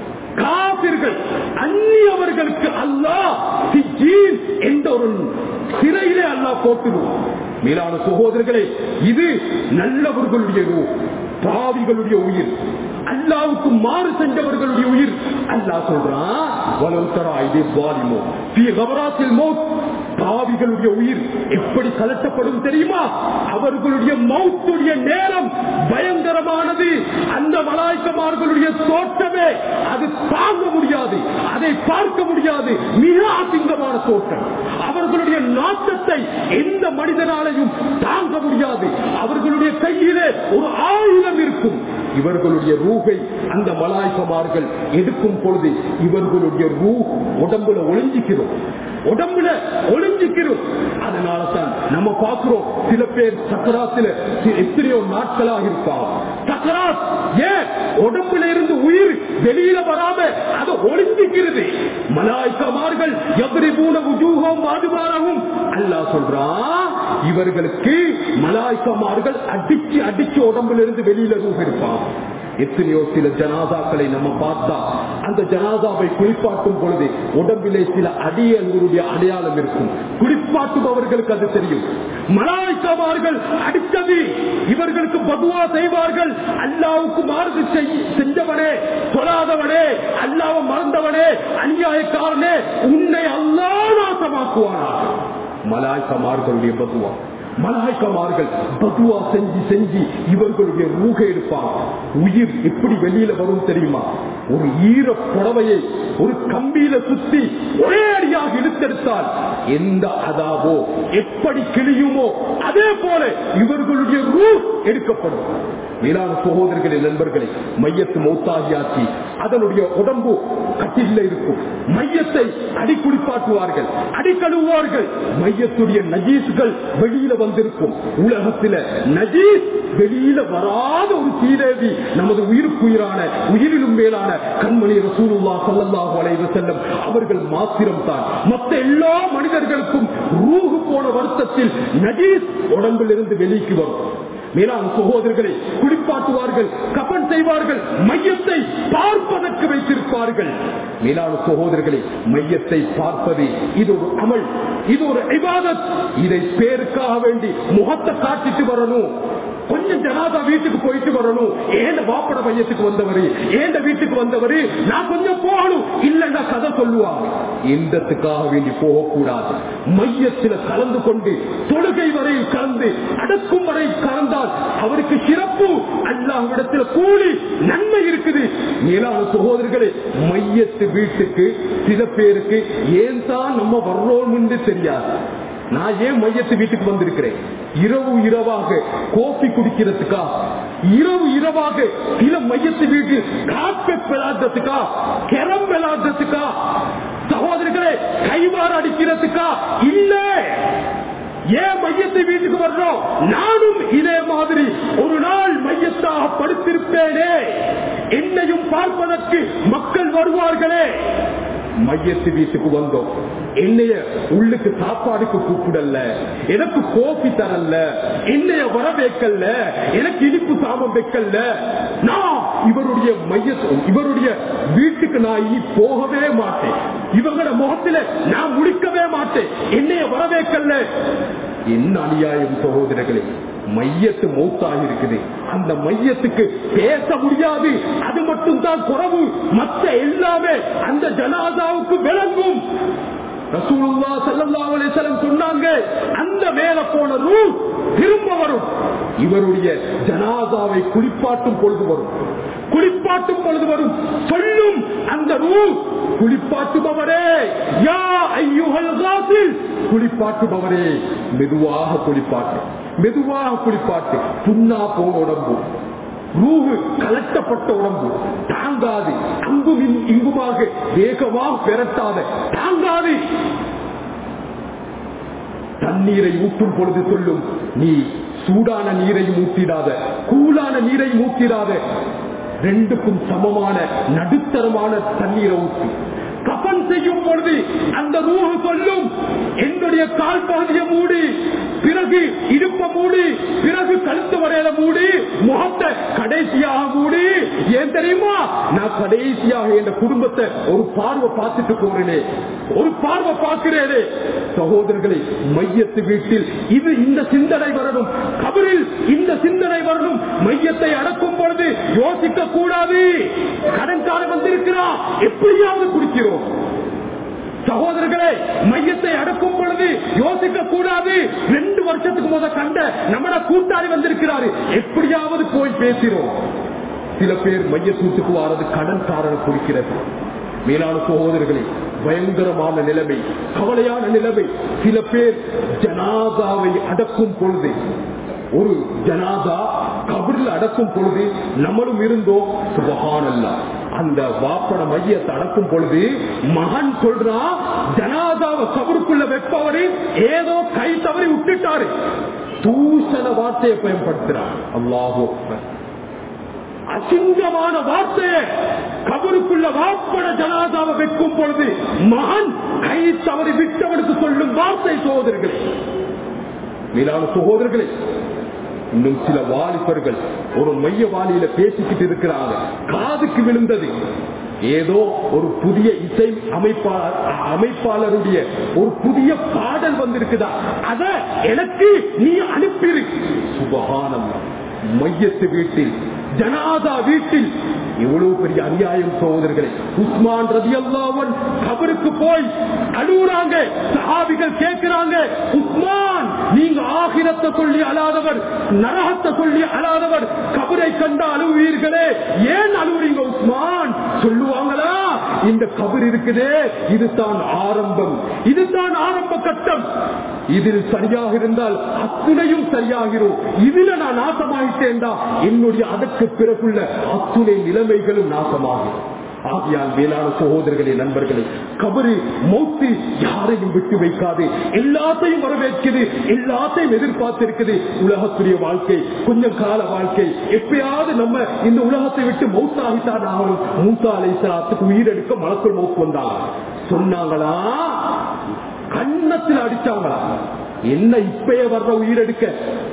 காபிர்கள் அந்நியவர்களுக்கு அல்லாஹ் சிஜீன் என்ற ஒரு சிறையிலே அல்லாஹ் போட்டுருவான் மேலான சகோதரர்களே இது நல்லவர்களுடைய ரூ- பாவிகளுடைய உயிர் அல்லாவுக்கு மாறு செஞ்சவர்களுடைய உயிர் அல்லாஹ் சொல்றான் "வலவ் தரா இதே வாலிமோ ஃபீ கபராத்தில் மௌத்." பாவிகளுடைய உயிர் எப்படி கலட்டப்படும் தெரியுமா அவர்களுடைய மௌத்துடைய நேரம் பயங்கரமானது அந்த மலாய்க்கமார்களுடைய தோற்றமே அது தாங்க முடியாது அதை பார்க்க முடியாது மிக அசிங்கமான தோற்றம் அவர்களுடைய நாட்டத்தை எந்த மனிதனாலையும் தாங்க முடியாது அவர்களுடைய கையிலே ஒரு ஆயுதம் இருக்கும் இவர்களுடைய ரூகை அந்த மலாய்க்கமார்கள் எடுக்கும் பொழுது இவர்களுடைய ரூ உடம்புல ஒளிஞ்சிக்கிறோம் உடம்புல ஒளிஞ்சிக்கிறோம் அதனால தான் நம்ம பார்க்கிறோம் சில பேர் சக்கராத்துல சி- எத்தனையோ நாட்களாக இருப்பாங்க சக்கராத் ஏன் உடம்புல இருந்து உயிர் வெளியில வராம அது ஒளிஞ்சிக்கிறது மலாய்க்கமார்கள் எவரி மூல உஜூகம் வாதுமாரவும் அல்லாஹ் சொல்றான் இவர்களுக்கு மலாய்க்கமார்கள் அடிச்சு அடிச்சு உடம்புல இருந்து வெளியில ரூப இருப்பாங்க எத்தனையோ சில ஜனாதாக்களை நம்ம பார்த்தா அந்த ஜனாதாவை குளிப்பாட்டும் பொழுது உடம்பிலே சில அடியங்களுடைய அடையாளம் இருக்கும் குளிப்பாட்டுபவர்களுக்கு அது தெரியும் மலாய்க்கமார்கள் அடித்தது இவர்களுக்கு பதுவா செய்வார்கள் அல்லாவுக்கு மாறுது செய்- செஞ்சவனே தொழாதவனே அல்லாவை மறந்தவனே அநியாயக்காரனே உன்னை அல்லா நாசமாக்குவானா மலாய்க்கமார்களுடைய பதுவா மலாய்க்கமார்கள் பதுவா செஞ்சு செஞ்சு இவர்களுடைய ரூக எடுப்பாங்க உயிர் எப்படி வெளியில வரும் தெரியுமா ஒரு ஈர புடவையை ஒரு கம்பியில சுத்தி ஒரே அடியாக இழுத்தெடுத்தால் எந்த அதாவோ எப்படி கிளியுமோ அதே போல இவர்களுடைய ரூ எடுக்கப்படும் மேலான சகோதரர்களே நண்பர்களே மையத்து மௌத்தாகியாச்சு அதனுடைய உடம்பு கட்டில இருக்கும் மையத்தை அடி குளிப்பாட்டுவார்கள் அடி கழுவுவார்கள் மையத்துடைய நஜீஸ்கள் வெளியில வந்திருக்கும் உலகத்தில நஜீஸ் வெளியில வராத ஒரு சீதேவி நமது உயிருக்குயிரான உயிரிலும் மேலான கண்மணி ரசூலுல்லா ஸல்லல்லாஹு அலைஹி வஸல்லம் அவர்கள் மாத்திரம் தான் மற்ற எல்லா மனிதர்களுக்கும் ரூஹு போன வருத்தத்தில் நஜீஸ் உடம்பில் இருந்து வெளிக்கு வரும் மேலான சகோதரர்களை குளிப்பாட்டுவார்கள் கபன் செய்வார்கள் மையத்தை பார்ப்பதற்கு வைத்திருப்பார்கள் மேலான சகோதரர்களை மையத்தை பார்ப்பது இது ஒரு அமல் இது ஒரு இபாதத் இதை பேருக்காக வேண்டி முகத்தை காட்டிட்டு வரணும் கொஞ்சம் ஜனாதா வீட்டுக்கு போயிட்டு வரணும் ஏண்ட வாப்பட மையத்துக்கு வந்தவரு ஏண்ட வீட்டுக்கு வந்தவரு நான் கொஞ்சம் போகணும் இல்லன்னா கதை சொல்லுவாங்க இந்தத்துக்காக வேண்டி போகக்கூடாது மையத்தில் கலந்து கொண்டு தொழுகை வரையில் கலந்து அடக்கும் வரை கலந்தால் அவருக்கு சிறப்பு அல்லாஹ்விடத்தில் கூலி நன்மை இருக்குது மேலான சகோதரர்களே மையத்து வீட்டுக்கு சில பேருக்கு ஏன் தான் நம்ம வர்றோம் என்று தெரியாது நான் ஏன் மையத்து வீட்டுக்கு வந்திருக்கிறேன் இரவு இரவாக கோப்பி குடிக்கிறதுக்கா இரவு இரவாக சில மையத்து வீட்டு காப்பை விளாடுறதுக்கா கிரம் விளாடுறதுக்கா சகோதரர்களே கைவாறு அடிக்கிறதுக்கா இல்ல ஏன் மையத்தை வீட்டுக்கு வர்றோம் நானும் இதே மாதிரி ஒரு நாள் மையத்தாக படுத்திருப்பேனே என்னையும் பார்ப்பதற்கு மக்கள் வருவார்களே மையத்து வீட்டுக்கு வந்தோம் என்னைய உள்ளுக்கு சாப்பாடுக்கு கூப்பிடல எனக்கு கோபி தரல என்னைய வர வைக்கல எனக்கு இனிப்பு சாபம் வைக்கல நான் இவருடைய மைய இவருடைய வீட்டுக்கு நான் இனி போகவே மாட்டேன் இவங்கள முகத்துல நான் முடிக்கவே மாட்டேன் என்னைய வர வைக்கல என்ன அநியாயம் சகோதரர்களே மையத்து மௌத்தாக இருக்குது அந்த மையத்துக்கு பேச முடியாது அது மட்டும் தான் குறவு மற்ற எல்லாமே அந்த ஜனாதாவுக்கு விளங்கும் ரசூலுல்லா ஸல்லல்லாஹு அலைஹி வஸல்லம் சொன்னாங்க அந்த மேல போன ரூ திரும்ப வரும் இவருடைய ஜனாதாவை குளிப்பாட்டும் பொழுது வரும் குளிப்பாட்டும் பொழுது வரும் சொல்லும் அந்த ரூ குளிப்பாட்டுபவரே யா ஐயுஹல் காசில் குளிப்பாட்டுபவரே மெதுவாக குளிப்பாட்டு மெதுவாக குளிப்பாட்டு புண்ணா போன உடம்பு ரூஹு கலட்டப்பட்ட உடம்பு தாங்காது அங்கும் இங்- இங்குமாக வேகமாக பெறட்டாத தாங்காது தண்ணீரை ஊற்றும் பொழுது சொல்லும் நீ சூடான நீரை ஊற்றிடாத கூலான நீரை ஊற்றிடாத ரெண்டுக்கும் சமமான நடுத்தரமான தண்ணீரை ஊற்றி கபன் செய்யும் பொழுது அந்த ரூஹு சொல்லும் என்னுடைய கால் பகுதியை மூடி பிறகு இடுப்ப மூடி பிறகு கழுத்து வரையில மூடி முகத்தை கடைசியாக மூடி ஏன் தெரியுமா நான் கடைசியாக என் குடும்பத்தை ஒரு பார்வை பார்த்துட்டு போறேனே ஒரு பார்வை பார்க்கிறேனே சகோதரர்களை மையத்து வீட்டில் இது இந்த சிந்தனை வரணும் கபரில் இந்த சிந்தனை வரணும் மையத்தை அடக்கும் பொழுது யோசிக்க கூடாது கடன்காரன் வந்திருக்கிறான் எப்படியாவது குடிக்கிறோம் சகோதரர்களே மையத்தை அடக்கும் பொழுது யோசிக்க கூடாது ரெண்டு வருஷத்துக்கு முத கண்ட நம்மட கூட்டாளி வந்திருக்கிறாரு எப்படியாவது போய் பேசிறோம் சில பேர் மையத்தூத்துக்கு வாரது கடன்காரனை குறிக்கிறது மேலான சகோதரர்களே பயங்கரமான நிலைமை கவலையான நிலைமை சில பேர் ஜனாதாவை அடக்கும் பொழுது ஒரு ஜனாதா கபரில் அடக்கும் பொழுது நம்மளும் இருந்தோம் சுபகானல்லா அந்த வாப்பட மையத்தை அடக்கும் பொழுது மகன் சொல்றான் ஜனாதாவை கபருக்குள்ள வைப்பவரு ஏதோ கை தவறி விட்டுட்டாரு தூசண வார்த்தையை பயன்படுத்துறார் அல்லாஹோ அசிங்கமான வார்த்தையை கபருக்குள்ள வாப்பட ஜனாதாவை வைக்கும் பொழுது மகன் கை தவறி விட்டவனுக்கு சொல்லும் வார்த்தை சகோதரர்களே மேலான சகோதரர்களே இன்னும் சில வாலிபர்கள் ஒரு மைய வாலியில பேசிக்கிட்டு இருக்கிறாங்க காதுக்கு விழுந்தது ஏதோ ஒரு புதிய இசை அமைப்பாளர் அமைப்பாளருடைய ஒரு புதிய பாடல் வந்திருக்குதா அத எனக்கு நீ அனுப்பிரு சுபகானம் மையத்து வீட்டில் ஜனாதா வீட்டில் எவ்வளவு பெரிய அநியாயம் சகோதரர்களே உஸ்மான் ரதி அல்லாவன் கபருக்கு போய் அழுகுறாங்க சஹாபிகள் கேட்கிறாங்க உஸ்மான் நீங்க ஆகிரத்தை சொல்லி அழாதவர் நரகத்தை சொல்லி அழாதவர் கபரை கண்டு அழுவீர்களே ஏன் அழுவுறீங்க உஸ்மான் சொல்லுவாங்களா இந்த கபர் இருக்குதே இதுதான் ஆரம்பம் இதுதான் ஆரம்ப கட்டம் இதில் சரியாக இருந்தால் அத்துணையும் சரியாகிறோம் இதுல நான் நாசமாயிட்டேன்டா என்னுடைய அதற்கு பிறகுள்ள அத்துணை நிலைமைகளும் நாசமாகும் ஆகியால் மேலான சகோதரர்களே நண்பர்களே கபரு மௌத்து யாரையும் விட்டு வைக்காது எல்லாத்தையும் வரவேற்குது எல்லாத்தையும் எதிர்பார்த்திருக்குது உலகத்துடைய வாழ்க்கை கொஞ்சம் கால வாழ்க்கை எப்பயாவது நம்ம இந்த உலகத்தை விட்டு மௌத்தாகித்தான் ஆகணும் மூசா அலைசலாத்துக்கு உயிரெடுக்க மலக்குள் மௌத்து வந்தாங்க சொன்னாங்களா கண்ணத்தில் அடிச்சாங்களா என்ன இப்பய வர்ற உயிரெடுக்க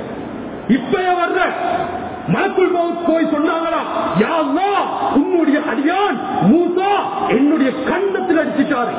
இப்பய வர்ற மலக்குள் மௌத் போய் சொன்னாங்களா யா அல்லாஹ், உன்னுடைய அடியான் மூசா என்னுடைய கண்ணத்தில் அடிச்சிட்டாரு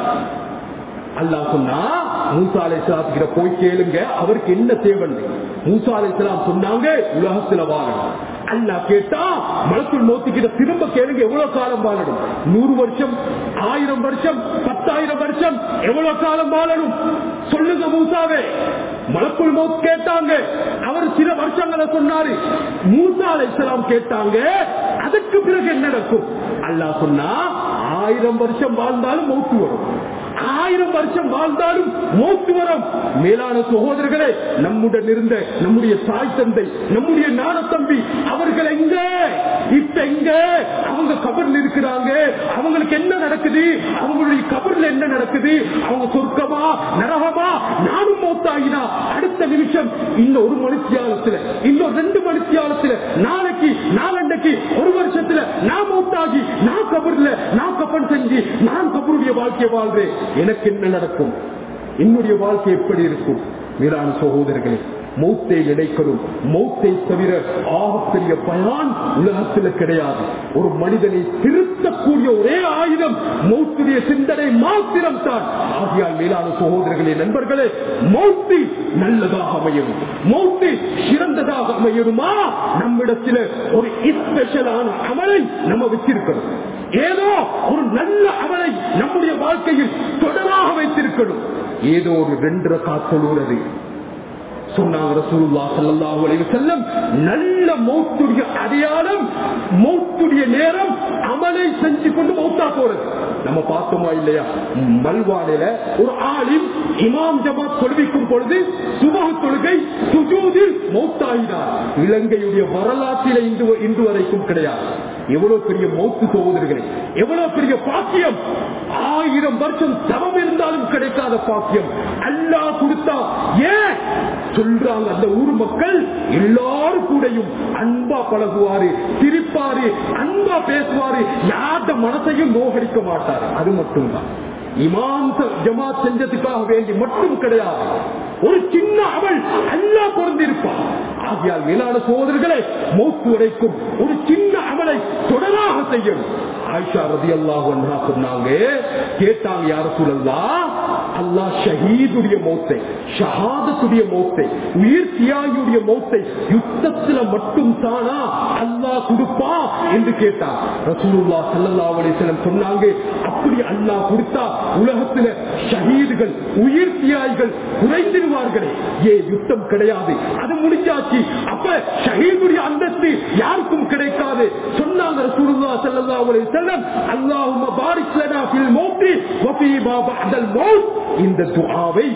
அல்லாஹ் சொன்னா மூசா அலைஹிஸ்ஸலாம் கிட்ட போய் கேளுங்க அவருக்கு என்ன தேவை மூசா அலைஹிஸ்ஸலாம் சொன்னாங்க உலகத்துல வாழணும் அல்லாஹ் கேட்டா மலக்குள் மௌத்து கிட்ட திரும்ப கேளுங்க எவ்வளவு காலம் வாழணும் நூறு வருஷம் ஆயிரம் வருஷம் பத்தாயிரம் வருஷம் எவ்வளவு காலம் வாழணும் சொல்லுங்க மூசாவே மலக்குள் மௌத் கேட்டாங்க அவர் சில வருஷங்களை சொன்னாரு மூசா அலைஹிஸ்ஸலாம் கேட்டாங்க அதுக்கு பிறகு என்ன நடக்கும் அல்லாஹ் சொன்னா ஆயிரம் வருஷம் வாழ்ந்தாலும் மௌத்து வரும் ஆயிரம் வருஷம் வாழ்ந்தாலும் மோத்து வரும் மேலான சகோதரர்களே நம்முடன் இருந்த நம்முடைய தாய் தந்தை நம்முடைய நான தம்பி அவர்கள் எங்க இப்ப எங்க அவங்க கபர்ல இருக்கிறாங்க அவங்களுக்கு என்ன நடக்குது அவங்களுடைய கபர்ல என்ன நடக்குது அவங்க சொர்க்கமா நரகமா நானும் மௌத்தாகினா அடுத்த நிமிஷம் இன்னும் ஒரு மணித்தியாலத்துல இன்னும் ரெண்டு மணித்தியாலத்துல நாளைக்கு நாளண்டைக்கு ஒரு வருஷத்துல நான் மௌத்தாகி நான் கபர்ல நான் கப்பன் செஞ்சு நான் கபருடைய வாழ்க்கையை வாழ்றேன் எனக்கு என்ன நடக்கும் என்னுடைய வாழ்க்கை எப்படி இருக்கும் மீதான சகோதரர்களே மௌத்தை நினைக்கணும் மௌத்தை தவிர ஆகப்பெரிய பயான் உலகத்தில் கிடையாது ஒரு மனிதனை திருத்தக்கூடிய ஒரே ஆயுதம் மௌத்துடைய சிந்தனை மாத்திரம் தான் ஆகியால் மேலான சகோதரர்களே நண்பர்களே மௌத்தி நல்லதாக அமையும் மௌத்தி சிறந்ததாக அமையுமா நம்மிடத்தில் ஒரு ஸ்பெஷலான அமலை நம்ம வச்சிருக்கணும் ஏதோ ஒரு நல்ல அமலை நம்முடைய வாழ்க்கையில் தொடராக வைத்திருக்கணும் ஏதோ ஒரு ரெண்டரை காத்தொழுகிறது சொன்னாங்க ரசூலுல்லாஹ் ஸல்லல்லாஹு அலைஹி வஸல்லம் நல்ல மௌத்துடைய அடையாளம் மௌத்துடைய நேரம் அமலை செஞ்சு கொண்டு மௌத்தா போறது நம்ம பார்த்தோமா இல்லையா மல்வானில ஒரு ஆளில் இமாம் ஜமாத் தொழுவிக்கும் பொழுது சுபஹ தொழுகை சுஜூதில் மௌத்தாயினார் இலங்கையுடைய வரலாற்றில இன்று இன்று வரைக்கும் கிடையாது எவ்வளவு பெரிய மௌத்து சகோதரர்களே எவ்வளவு பெரிய பாக்கியம் ஆயிரம் வருஷம் தவம் இருந்தாலும் கிடைக்காத பாக்கியம் அல்லாஹ் கொடுத்தா ஏன் சொல்றாங்க அந்த ஊர் மக்கள் எல்லாரும் கூடயும் அன்பா பழகுவாரு சிரிப்பாரு அன்பா பேசுவாரு யார்ட மனசையும் நோகடிக்க மாட்டாரு அது மட்டும்தான் இமாம் ஜமாத் செஞ்சதுக்காக வேண்டி மட்டும் கிடையாது ஒரு சின்ன அவள் அல்லா பொருந்திருப்பான் ஆகியால் மேலான சோதர்களே மௌத்து வரைக்கும் ஒரு சின்ன அவளை தொடராக செய்யும் ஆயிஷா ரதி அல்லாஹ் சொன்னாங்க கேட்டாங்க யார சூழல்லா அல்லாஹ் ஷஹீதுடைய மௌத்தை ஷஹாதத்துடைய மௌத்தை உயிர் தியாகியுடைய மௌத்தை யுத்தத்துல மட்டும் தானா அல்லாஹ் கொடுப்பா என்று கேட்டான் ரசூலுல்லா ஸல்லல்லாஹு அலைஹி வஸல்லம் சொன்னாங்க அப்படி அல்லாஹ் கொடுத்தா உலகத்துல ஷஹீதுகள் உயிர் தியாகிகள் குறைந்திருவார்களே ஏ யுத்தம் கிடையாது அது முடிஞ்சாச்சு அப்ப ஷஹீதுடைய அந்தஸ்து யாருக்கும் கிடைக்காது சொன்னாங்க ரசூலுல்லா ஸல்லல்லாஹு அலைஹி வஸல்லம் அல்லாஹும்ம பாரிக் லனா ஃபில் மௌத்தி வ ஃபீ மா பஅதல் மௌத் இந்த துஆவை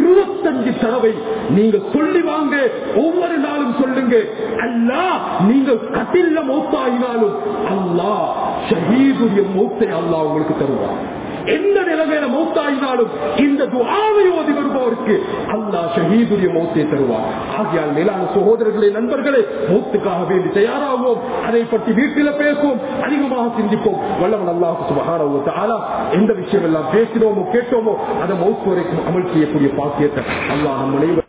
25 தடவை நீங்க சொல்லி வாங்க ஒவ்வொரு நாளும் சொல்லுங்க அல்லாஹ் நீங்க கட்டில்ல மௌத்தாயினாலும் அல்லாஹ் ஷஹீதுடைய மௌத்தை அல்லாஹ் உங்களுக்கு தருவார் எந்த நிலைமையில மௌத்தாயினாலும் இந்த துஆவை ஓதி வருபவருக்கு அல்லாஹ் ஷஹீதுடைய மௌத்தை தருவார் ஆகியால் மேலான சகோதரர்களே நண்பர்களே மௌத்துக்காக வேண்டி தயாராகுவோம் அதை பற்றி வீட்டில பேசுவோம் அதிகமாக சிந்திப்போம் வல்லவன் அல்லாஹ் சுபஹானஹு தஆலா எந்த விஷயம் எல்லாம் பேசினோமோ கேட்டோமோ அதை மௌத்து வரைக்கும் அமல் செய்யக்கூடிய பாக்கியத்தை அல்லாஹ் நம்ம அனைவரும்